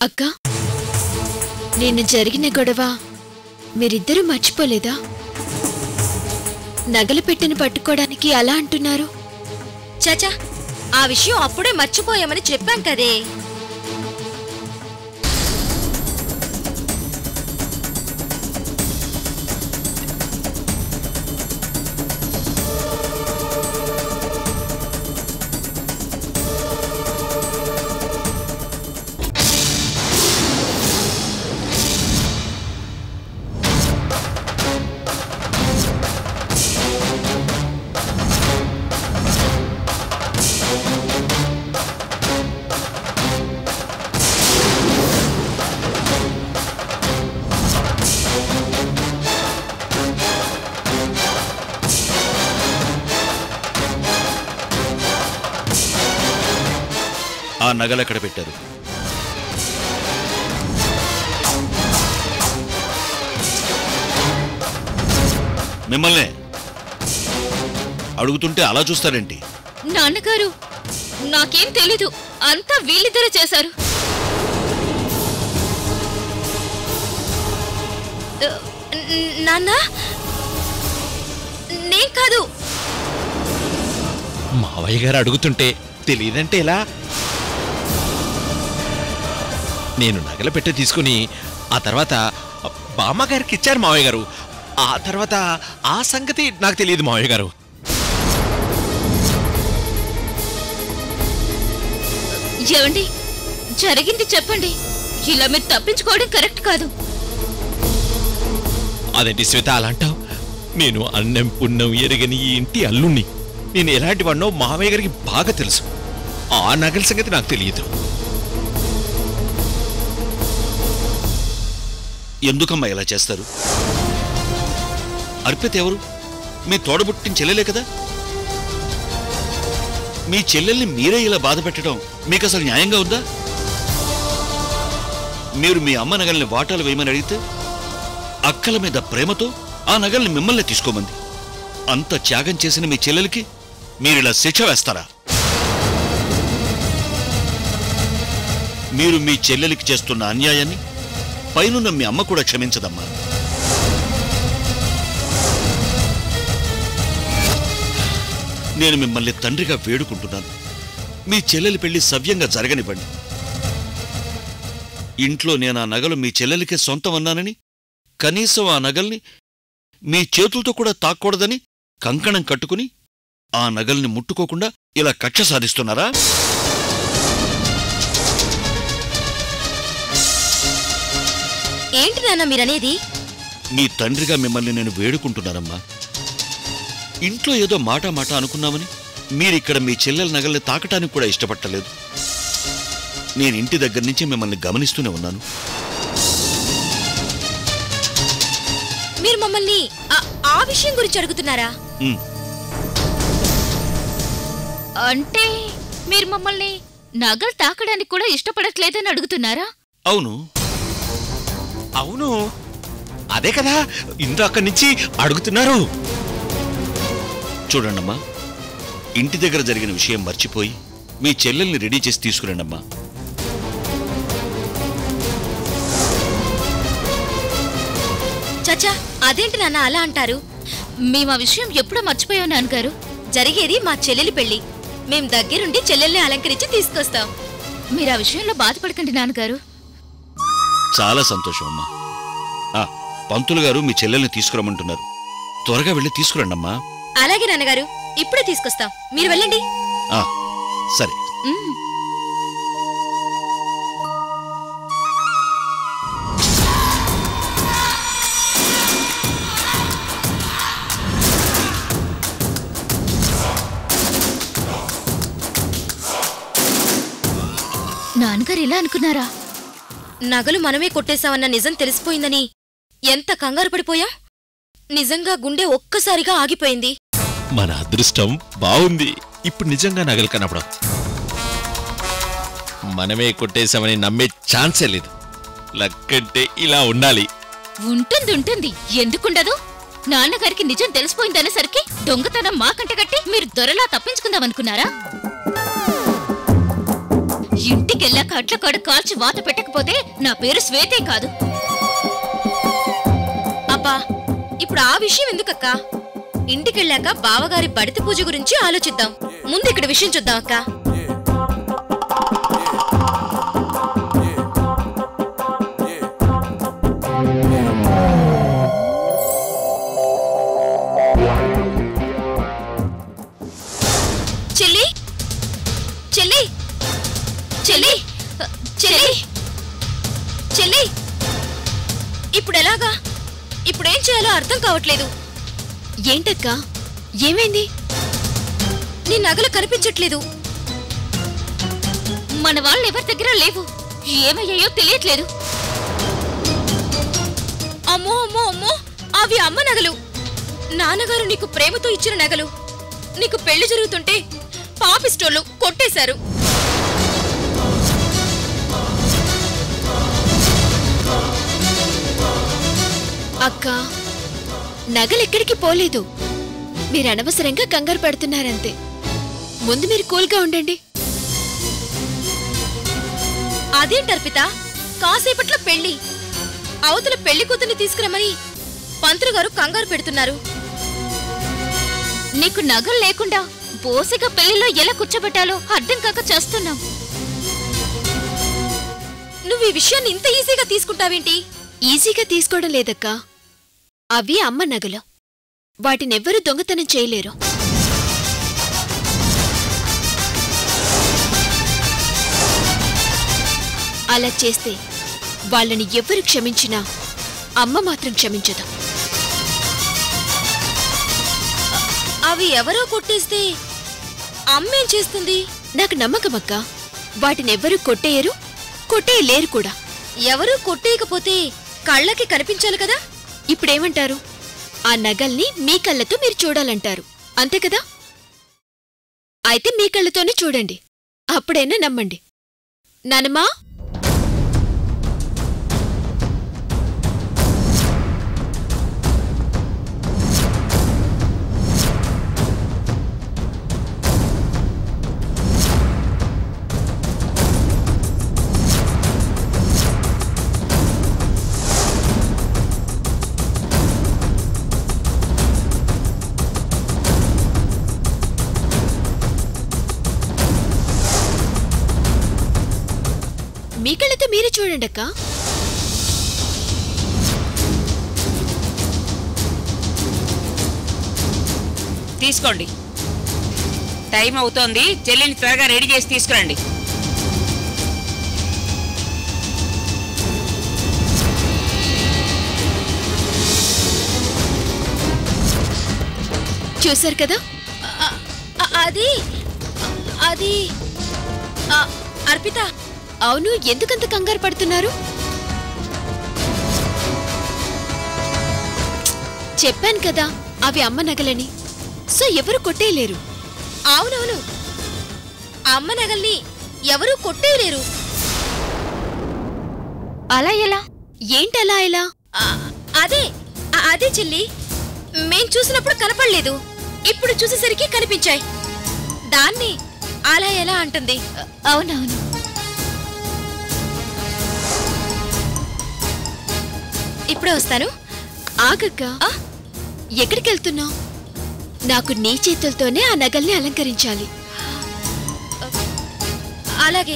అక్క నిన్న జరిగిన గొడవ మీరిద్దరూ మర్చిపోలేదా నగలు పెట్టిన పట్టుకోవడానికి అలా అంటున్నారు చాచా ఆ విషయం అప్పుడే మర్చిపోయామని చెప్పాం కదే ఆ నగలు ఎక్కడ పెట్టారు మిమ్మల్నే అడుగుతుంటే అలా చూస్తారేంటి నాన్నగారు నాకేం తెలీదు అంతా వీళ్ళిద్దరే చేశారు న- నాన్న నే కాదు మావయ్య గారు అడుగుతుంటే తెలియదంటే ఎలా నేను నగల పెట్టె తీసుకుని ఆ తర్వాత బామ్మగారికి ఇచ్చారు మావయ్య గారు ఆ తర్వాత ఆ సంగతి నాకు తెలియదు మావయ్య గారు ఏమండి జరిగింది చెప్పండి ఇలా మీరు తప్పించుకోవడం కరెక్ట్ కాదు అదేంటి శ్వేత అలా అంటావు నేను అన్నం పుణ్యం ఎరగని ఈ ఇంటి అల్లుణ్ణి నేను ఎలాంటి వాడినో మావయ్య గారికి బాగా తెలుసు ఆ నగల సంగతి నాకు తెలియదు ఎందుకమ్మా ఇలా చేస్తారు అర్పిత ఎవరు మీ తోడబుట్టిన చెల్లెలే కదా మీ చెల్లెల్ని మీరే ఇలా బాధ పెట్టడం మీకు అసలు న్యాయంగా ఉందా మీరు మీ అమ్మ నగల్ని వాటాలు వేయమని అడిగితే అక్కల మీద ప్రేమతో ఆ నగల్ని మిమ్మల్ని తీసుకోమంది అంత త్యాగం చేసిన మీ చెల్లెలకి మీరిలా శిక్ష వేస్తారా మీరు మీ చెల్లెలికి చేస్తున్న అన్యాయాన్ని పైనున్న మీ అమ్మ కూడా క్షమించదమ్మా నేను మిమ్మల్ని తండ్రిగా వేడుకుంటున్నాను మీ చెల్లెలి పెళ్లి సవ్యంగా జరగనివ్వండి ఇంట్లో నేను ఆ నగలు మీ చెల్లెలికే సొంతం అన్నానని కనీసం ఆ నగల్ని మీ చేతులతో కూడా తాక్కూడదని కంకణం కట్టుకుని ఆ నగల్ని ముట్టుకోకుండా ఇలా కక్ష సాధిస్తున్నారా ఏంటి నాన్న మీరనేది మీ తండ్రిగా మిమ్మల్ని నేను వేడుకుంటున్నానమ్మా ఇంట్లో ఏదో మాట మాట అనుకున్నామని మీరిక్కడ మీ చెల్లెల నగల్ని తాకటానికి కూడా ఇష్టపట్టలేదు నేను ఇంటి దగ్గర నుంచి మిమ్మల్ని గమనిస్తూనే ఉన్నాను మీరు మమ్మల్ని ఆ- ఆ విషయం గురించి అడుగుతున్నారా ఉమ్, అంటే మీరు మమ్మల్ని నగలు తాకడానికి కూడా ఇష్టపడట్లేదని అడుగుతున్నారా అవును అవును అదే కదా ఇందాక నుంచి అడుగుతున్నారు చూడండమ్మా ఇంటి దగ్గర జరిగిన విషయం మర్చిపోయి మీ చెల్లెల్ని రెడీ చేసి తీసుకురండమ్మా చచ్చా అదేంటి నాన్న అలా అంటారు మేము ఆ విషయం ఎప్పుడో మర్చిపోయాం నాన్నగారు జరిగేది మా చెల్లెలి పెళ్లి మేం దగ్గరుండి చెల్లెల్ని అలంకరించి తీసుకొస్తాం మీరు ఆ విషయంలో బాధపడకండి నాన్నగారు చాలా సంతోషం అమ్మా ఆ, పంతులు గారు మీ చెల్లెల్ని తీసుకురమ్మంటున్నారు త్వరగా వెళ్ళి తీసుకురండమ్మా అలాగే నాన్నగారు ఇప్పుడే తీసుకొస్తాం మీరు వెళ్ళండి ఆ, సరే ఉమ్. నాన్నగారు ఇలా అనుకున్నారా నగలు మనమే కొట్టేశామన్న నిజం తెలిసిపోయిందని ఎంత కంగారు పడిపోయాం నిజంగా గుండె ఒక్కసారిగా ఆగిపోయింది మన అదృష్టం బాగుంది ఇప్పుడు నిజంగా నగలు కనపడం మనమే కొట్టేశామని నమ్మే ఛాన్సే లేదు లక్కంటే ఇలా ఉండాలి ఉంటుంది ఉంటుంది ఎందుకుండదు నాన్నగారికి నిజం తెలిసిపోయిందనేసరికి దొంగతనం మాకంట కట్టి మీరు దొరలా తప్పించుకుందామనుకున్నారా ఇంటికెళ్ళాక అట్ల కాడ కాల్చి వాత పెట్టకపోతే నా పేరు శ్వేతే కాదు అబ్బా ఇప్పుడు ఆ విషయం ఎందుకక్క ఇంటికెళ్ళాక బావగారి బడిత పూజ గురించి ఆలోచిద్దాం ముందు ఇక్కడ విషయం చూద్దాం అక్క చెల్లి చెల్లి చెల్లి చెల్లి చెల్లి ఇప్పుడు ఎలాగా ఇప్పుడేం చేయాలో అర్థం కావట్లేదు ఏంటక్క ఏమైంది నీ నగలు కనిపించట్లేదు మన వాళ్ళు ఎవరి దగ్గర లేవు ఏమయ్యాయో తెలియట్లేదు అమ్మో అమ్మో అమ్మో అవి అమ్మ నగలు నాన్నగారు నీకు ప్రేమతో ఇచ్చిన నగలు నీకు పెళ్లి జరుగుతుంటే పాపిస్టోళ్ళు కొట్టేశారు అక్క నగలెక్కడికి పోలేదు మీరు అనవసరంగా కంగారు పడుతున్నారంతే ముందు మీరు కూల్గా ఉండండి అదేంటర్పిత కాసేపట్లో పెళ్లి అవతల పెళ్లి కూతుర్ని తీసుకురమ్మని పంతులు గారు కంగారు పెడుతున్నారు నీకు నగలు లేకుండా బోసిగా పెళ్లిలో ఎలా కూర్చోబెట్టాలో అర్థం కాక చేస్తున్నాం నువ్వు ఈ విషయాన్ని ఇంత ఈజీగా తీసుకుంటావేంటి ఈజీగా తీసుకోవడం లేదక్క అవి అమ్మ నగలు వాటినెవ్వరూ దొంగతనం చేయలేరు అలా చేస్తే వాళ్ళని ఎవ్వరు క్షమించినా అమ్మ మాత్రం క్షమించదు అవి ఎవరో కొట్టేస్తే అమ్మేం చేస్తుంది నాకు నమ్మకమక్క వాటినెవ్వరూ కొట్టేయరు కొట్టేయలేరు కూడా ఎవరూ కొట్టేయకపోతే కళ్ళకి కనిపించాలి కదా ఇప్పుడేమంటారు ఆ నగల్ని మీ కళ్ళతో మీరు చూడాలంటారు అంతే కదా అయితే మీ కళ్ళతోనే చూడండి అప్పుడైనా నమ్మండి నానమ్మా మీ కళ్ళతో మీరే చూడండి అక్క తీసుకోండి టైం అవుతోంది చెల్లిని త్వరగా రెడీ చేసి తీసుకురండి చూశారు కదా అ- అ- అది అది ఆ, అర్పిత అవును ఎందుకంత కంగారు పడుతున్నారు చెప్పాను కదా అవి అమ్మ నగలని సో ఎవరు కొట్టేయలేరు అవునవును అమ్మ నగల్ని ఎవరూ కొట్టేయలేరు అలా ఎలా ఏంటలా ఎలా ఆ, అదే ఆ- అదే చెల్లి మేం చూసినప్పుడు కనపడలేదు ఇప్పుడు చూసేసరికి కనిపించాయి దాన్ని అలా ఎలా అంటుంది అవునవును ఇప్పుడే వస్తాను ఆగక్క ఎక్కడికి వెళ్తున్నావు నాకు నీ చేతులతోనే ఆ నగల్ని అలంకరించాలి అలాగే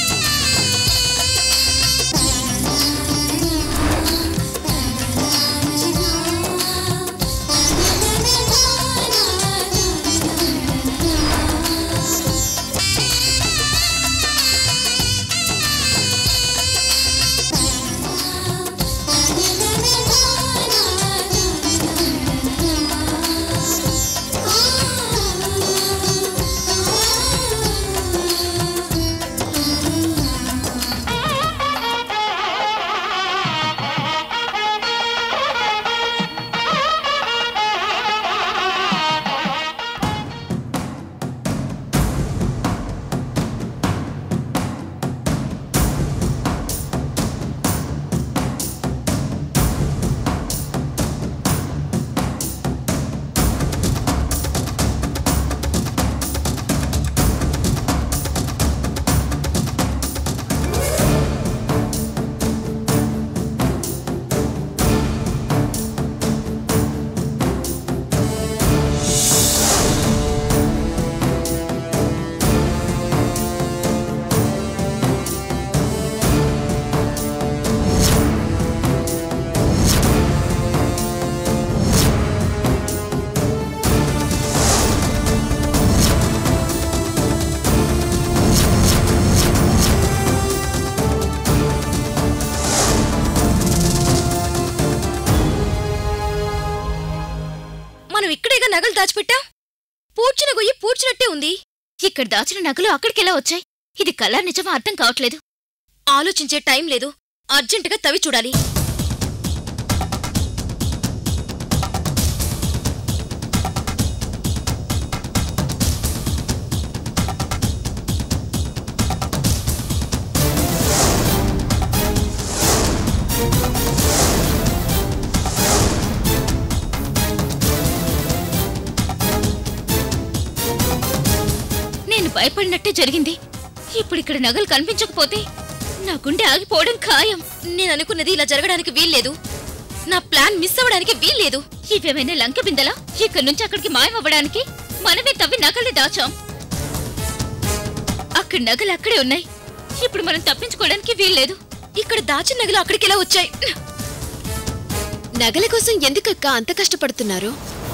ఆ మనం ఇక్కడేగా నగలు దాచిపెట్టాం పూడ్చిన గొయ్యి పూడ్చినట్టే ఉంది ఇక్కడ దాచిన నగలు అక్కడికెలా వచ్చాయి ఇది కలర్ నిజమా అర్థం కావట్లేదు ఆలోచించే టైం లేదు అర్జెంటుగా తవి చూడాలి నేను భయపడినట్టే జరిగింది ఇప్పుడు ఇక్కడ నగలు కనిపించకపోతే నా గుండె ఆగిపోవడం ఖాయం నేను అనుకున్నది ఇలా జరగడానికి వీల్లేదు నా ప్లాన్ మిస్ అవ్వడానికి వీల్లేదు ఇవేమైనా లంక బిందలా ఇక్కడి నుంచి అక్కడికి మాయమవ్వడానికి మనమే తవ్వి నగల్ని దాచాం అక్కడ నగలు అక్కడే ఉన్నాయి ఇప్పుడు మనం తప్పించుకోవడానికి వీల్లేదు ఇక్కడ దాచిన నగలు అక్కడికి ఎలా వచ్చాయి నగల కోసం ఎందుకక్క అంత కష్టపడుతున్నారు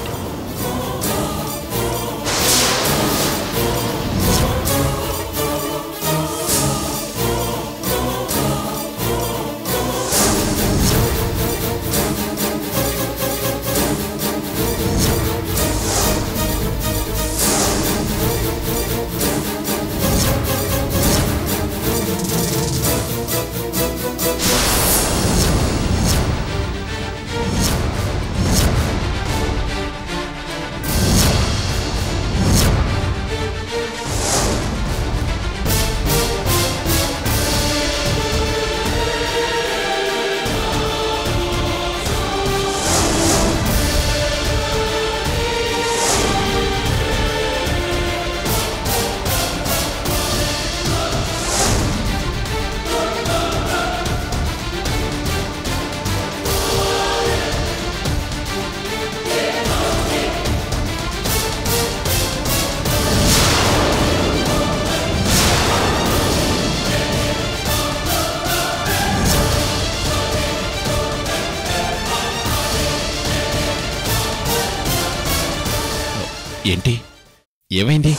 ఏంటి ఏమైంది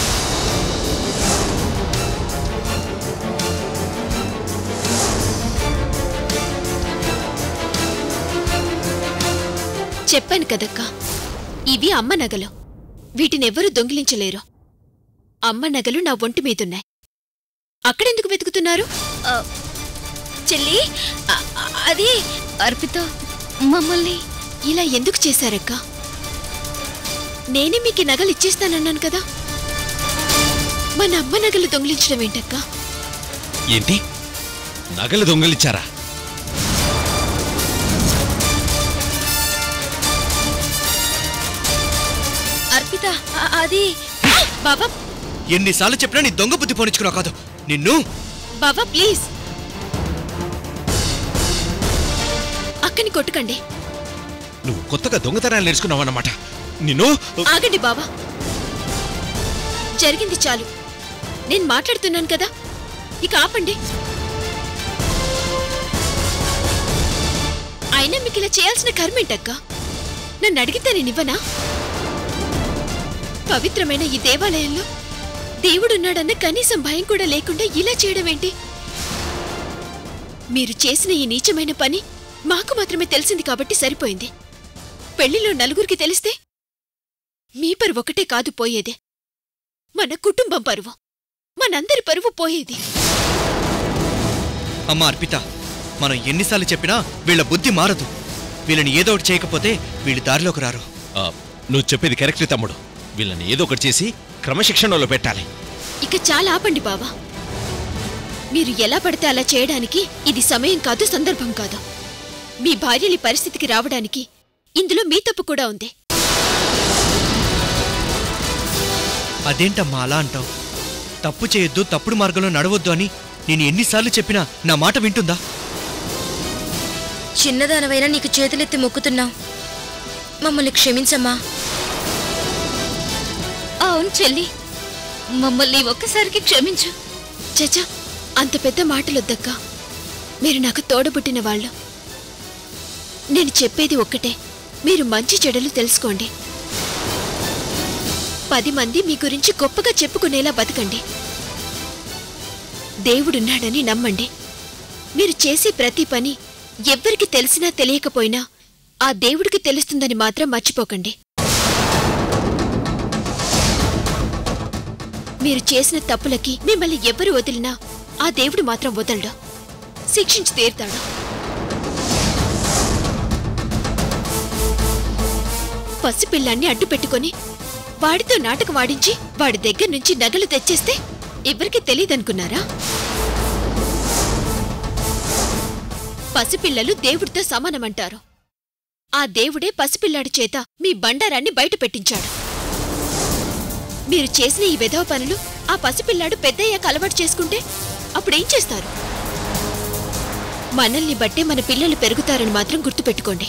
చెప్పాను కదక్కా ఇవి అమ్మ నగలు వీటినెవ్వరూ దొంగిలించలేరు అమ్మ నగలు నా ఒంటి మీదున్నాయి అక్కడెందుకు వెతుకుతున్నారు ఆ, చెల్లి ఆ- ఆ- అది అర్పిత మమ్మల్ని ఇలా ఎందుకు చేశారక్క నేనే మీకు ఈ నగలు ఇచ్చేస్తానన్నాను కదా మన అమ్మ నగలు దొంగిలించడం ఏంటక్క ఏంటి నగలు దొంగలిచ్చారా అర్పిత ఆ- అది బాబా ఎన్నిసార్లు చెప్పినా నీ దొంగ బుద్ధి పోనిచ్చుకున్నావు కాదు నిన్ను బాబా ప్లీజ్ అక్కని కొట్టుకండి నువ్వు కొత్తగా దొంగతనాలు నేర్చుకున్నావన్నమాట నిన్ను ఆగండి బావా జరిగింది చాలు నేను మాట్లాడుతున్నాను కదా ఇక ఆపండి అయినా మీకు ఇలా చేయాల్సిన కర్మేంటక్క నన్ను అడిగితే నేనివ్వనా పవిత్రమైన ఈ దేవాలయంలో దేవుడున్నాడన్న కనీసం భయం కూడా లేకుండా ఇలా చేయడం ఏంటి మీరు చేసిన ఈ నీచమైన పని మాకు మాత్రమే తెలిసింది కాబట్టి సరిపోయింది పెళ్లిలో నలుగురికి తెలిస్తే మీ పరువు ఒకటే కాదు పోయేది మన కుటుంబం పరువు మనందరి పరువు పోయేది అమ్మ అర్పిత మనం ఎన్నిసార్లు చెప్పినా వీళ్ళ బుద్ధి మారదు వీళ్ళని ఏదో ఒకటి చేయకపోతే వీళ్ళు దారిలోకి రారు ఆ, నువ్వు చెప్పేది కరెక్ట్ తమ్ముడు వీళ్ళని ఏదో ఒకటి చేసి క్రమశిక్షణలో పెట్టాలి ఇక చాలా ఆపండి బావా మీరు ఎలా పడితే అలా చేయడానికి ఇది సమయం కాదు సందర్భం కాదు మీ భార్యని పరిస్థితికి రావడానికి ఇందులో మీ తప్పు కూడా ఉంది అదేంటమ్మా అలా అంటావు తప్పు చేయొద్దు తప్పుడు మార్గంలో నడవద్దు అని నేను ఎన్నిసార్లు చెప్పినా నా మాట వింటుందా చిన్నదానవైనా నీకు చేతులెత్తి మొక్కుతున్నావు మమ్మల్ని క్షమించమ్మా అవును చెల్లి మమ్మల్ని ఒక్కసారికి క్షమించు చచా అంత పెద్ద మాటలొద్దక్క మీరు నాకు తోడబుట్టిన వాళ్ళు నేను చెప్పేది ఒక్కటే మీరు మంచి చెడులు తెలుసుకోండి పది మంది మీ గురించి గొప్పగా చెప్పుకునేలా బతకండి దేవుడున్నాడని నమ్మండి మీరు చేసే ప్రతి పని ఎవ్వరికి తెలిసినా తెలియకపోయినా ఆ దేవుడికి తెలుస్తుందని మాత్రం మర్చిపోకండి మీరు చేసిన తప్పులకి మిమ్మల్ని ఎవ్వరు వదిలినా ఆ దేవుడు మాత్రం వదలడు శిక్షించి తీరుతాడు పసిపిల్లాన్ని అడ్డు పెట్టుకొని వాడితో నాటకం వాడించి వాడి దగ్గర నుంచి నగలు తెచ్చేస్తే ఎవరికి తెలియదనుకున్నారా పసిపిల్లలు దేవుడితో సమానమంటారు ఆ దేవుడే పసిపిల్లాడి చేత మీ బండారాన్ని బయట పెట్టించాడు మీరు చేసిన ఈ విధవ పనులు ఆ పసిపిల్లాడు పెద్దయ్యాక అలవాటు చేసుకుంటే అప్పుడేం చేస్తారు మనల్ని బట్టే మన పిల్లలు పెరుగుతారని మాత్రం గుర్తుపెట్టుకోండి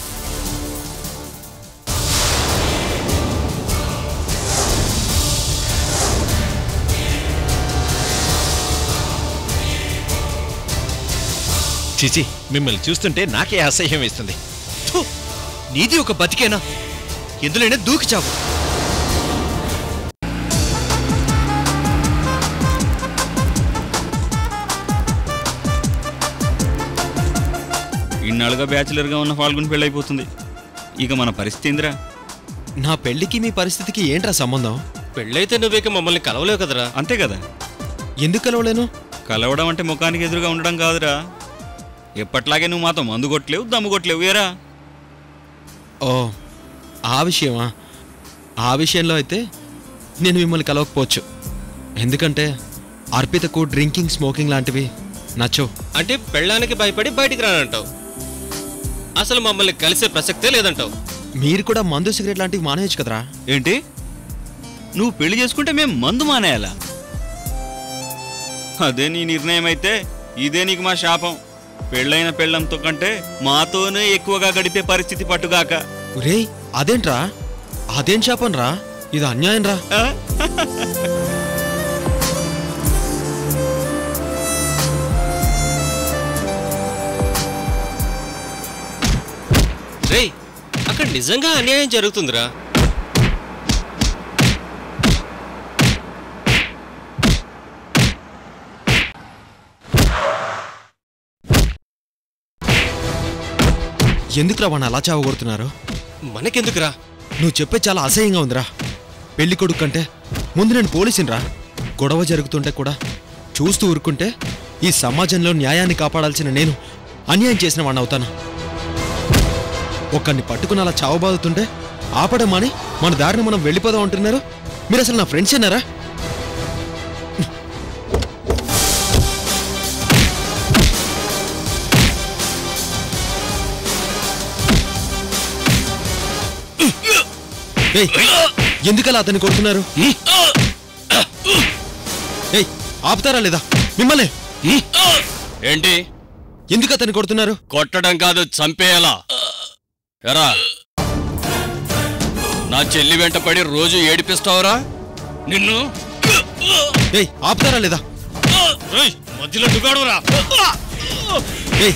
చిచి మిమ్మల్ని చూస్తుంటే నాకే అసహ్యం వేస్తుంది థు, నీది ఒక బతికేనా ఎందులోనే దూకి చావు ఇన్నాళ్ళుగా బ్యాచులర్గా ఉన్న ఫాల్గుని పెళ్ళైపోతుంది ఇక మన పరిస్థితి ఏందిరా నా పెళ్లికి మీ పరిస్థితికి ఏంట్రా సంబంధం పెళ్ళైతే నువ్వేక మమ్మల్ని కలవలేవు కదరా అంతే కదా ఎందుకు కలవలేను కలవడం అంటే ముఖానికి ఎదురుగా ఉండడం కాదురా ఎప్పట్లాగే నువ్వు మాతో మందు కొట్టలేవు దమ్ము కొట్టలేవు ఏరా ఓ ఆ విషయమా ఆ విషయంలో అయితే నేను మిమ్మల్ని కలవకపోవచ్చు ఎందుకంటే అర్పితకు డ్రింకింగ్ స్మోకింగ్ లాంటివి నచ్చవు అంటే పెళ్ళానికి భయపడి బయటికి రానంటావు అసలు మమ్మల్ని కలిసే ప్రసక్తే లేదంటావు మీరు కూడా మందు సిగరెట్ లాంటివి మానేయచ్చు కదరా ఏంటి నువ్వు పెళ్లి చేసుకుంటే మేము మందు మానేయాలా అదే నీ నిర్ణయం అయితే ఇదే నీకు మా శాపం పెళ్ళైన పెళ్ళంతో కంటే మాతోనే ఎక్కువగా గడిపే పరిస్థితి పట్టుగాక రేయ్ అదేంట్రా అదేం శాపం రా ఇది అన్యాయం రా ఆ? రేయ్ అక్కడ నిజంగా అన్యాయం జరుగుతుందిరా ఎందుకురా వాడిని అలా చావగొడుతున్నారు మనకెందుకురా నువ్వు చెప్పే చాలా అసహ్యంగా ఉందిరా పెళ్లి కొడుకు కంటే ముందు నేను పోలీసునిరా గొడవ జరుగుతుంటే కూడా చూస్తూ ఊరుకుంటే ఈ సమాజంలో న్యాయాన్ని కాపాడాల్సిన నేను అన్యాయం చేసిన వాడిని అవుతాను ఒక్కడిని పట్టుకుని అలా చావబాదుతుంటే ఆపడం మాని మన దారిని మనం వెళ్ళిపోదాం అంటున్నారు మీరు అసలు నా ఫ్రెండ్స్ ఏనారా ఏయ్, ఎందుకలా అతన్ని కొడుతున్నారు ఏయ్ ఆపుతారా లేదా మిమ్మల్ని ఏంటి ఎందుకు అతన్ని కొడుతున్నారు కొట్టడం కాదు చంపేయాలా ఎరా నా చెల్లి వెంట పడి రోజు ఏడిపిస్తావురా నిన్ను ఏయ్ ఆపుతారా లేదా మధ్యలో దుగాడురా ఏయ్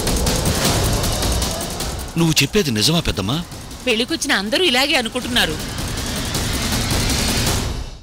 నువ్వు చెప్పేది నిజమా పెద్దమ్మా పెళ్లికొచ్చిన అందరూ ఇలాగే అనుకుంటున్నారు